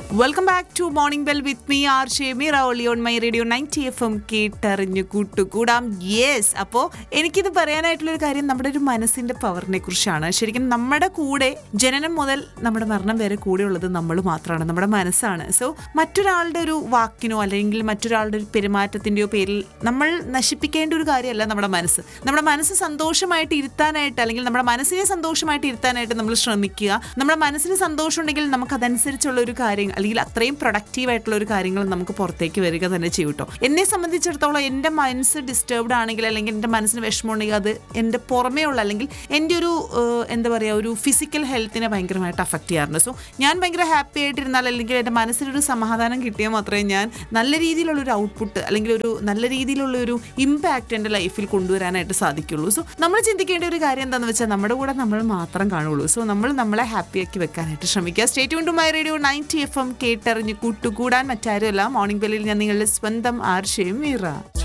welcome back to morning bell with me R Shemeer ഓളി on my radio ninety F M കേട്ടറിഞ്ഞു കൂട്ടുകൂടാം yes അപ്പോൾ എനിക്കിത് പറയാനായിട്ടുള്ളൊരു കാര്യം നമ്മുടെ ഒരു മനസ്സിന്റെ പവറിനെ കുറിച്ചാണ് ശരിക്കും നമ്മുടെ കൂടെ ജനനം മുതൽ നമ്മുടെ മരണം വരെ കൂടെ ഉള്ളത് നമ്മൾ മാത്രമാണ് നമ്മുടെ മനസ്സാണ് സോ മറ്റൊരാളുടെ ഒരു വാക്കിനോ അല്ലെങ്കിൽ മറ്റൊരാളുടെ ഒരു പെരുമാറ്റത്തിൻ്റെയോ പേരിൽ നമ്മൾ നശിപ്പിക്കേണ്ട ഒരു കാര്യമല്ല നമ്മുടെ മനസ്സ് നമ്മുടെ മനസ്സ് സന്തോഷമായിട്ട് ഇരുത്താനായിട്ട് അല്ലെങ്കിൽ നമ്മുടെ മനസ്സിനെ സന്തോഷമായിട്ട് ഇരുത്താനായിട്ട് നമ്മൾ ശ്രമിക്കുക നമ്മുടെ മനസ്സിന് സന്തോഷം ഉണ്ടെങ്കിൽ നമുക്ക് അതനുസരിച്ചുള്ള ഒരു കാര്യം അല്ലെങ്കിൽ അത്രയും പ്രൊഡക്റ്റീവ് ആയിട്ടുള്ള ഒരു കാര്യങ്ങൾ നമുക്ക് പുറത്തേക്ക് വരിക തന്നെ ചെയ്യും കേട്ടോ എന്നെ സംബന്ധിച്ചിടത്തോളം എൻ്റെ മനസ്സ് ഡിസ്റ്റർബ്ഡ് ആണെങ്കിൽ അല്ലെങ്കിൽ എൻ്റെ മനസ്സിന് വിഷമമുണ്ടെങ്കിൽ അത് എൻ്റെ പുറമേ ഉള്ള അല്ലെങ്കിൽ എൻ്റെ ഒരു ഏഹ്, എന്താ പറയുക ഒരു ഫിസിക്കൽ ഹെൽത്തിനെ ഭയങ്കരമായിട്ട് അഫക്റ്റ് ചെയ്യാറുണ്ട് സോ ഞാൻ ഭയങ്കര ഹാപ്പി ആയിട്ടിരുന്നാൽ അല്ലെങ്കിൽ എൻ്റെ മനസ്സിനൊരു സമാധാനം കിട്ടിയാൽ മാത്രമേ ഞാൻ നല്ല രീതിയിലുള്ള ഒരു ഔട്ട്പുട്ട് അല്ലെങ്കിൽ ഒരു നല്ല രീതിയിലുള്ള ഒരു ഇമ്പാക്റ്റ് എൻ്റെ ലൈഫിൽ കൊണ്ടുവരാനായിട്ട് സാധിക്കുള്ളൂ സോ നമ്മൾ ചിന്തിക്കേണ്ട ഒരു കാര്യം എന്താണെന്ന് വെച്ചാൽ നമ്മുടെ കൂടെ നമ്മൾ മാത്രം കാണുള്ളൂ സോ നമ്മൾ നമ്മളെ ഹാപ്പിയാക്കി വെക്കാനായിട്ട് ശ്രമിക്കുക state to my radio ninety F M കേട്ടറിഞ്ഞ് കൂട്ടുകൂടാൻ മറ്റാരുമല്ല മോർണിംഗ് ബെല്ലിൽ ഞാൻ നിങ്ങളുടെ സ്വന്തം ആർഷയും മീറ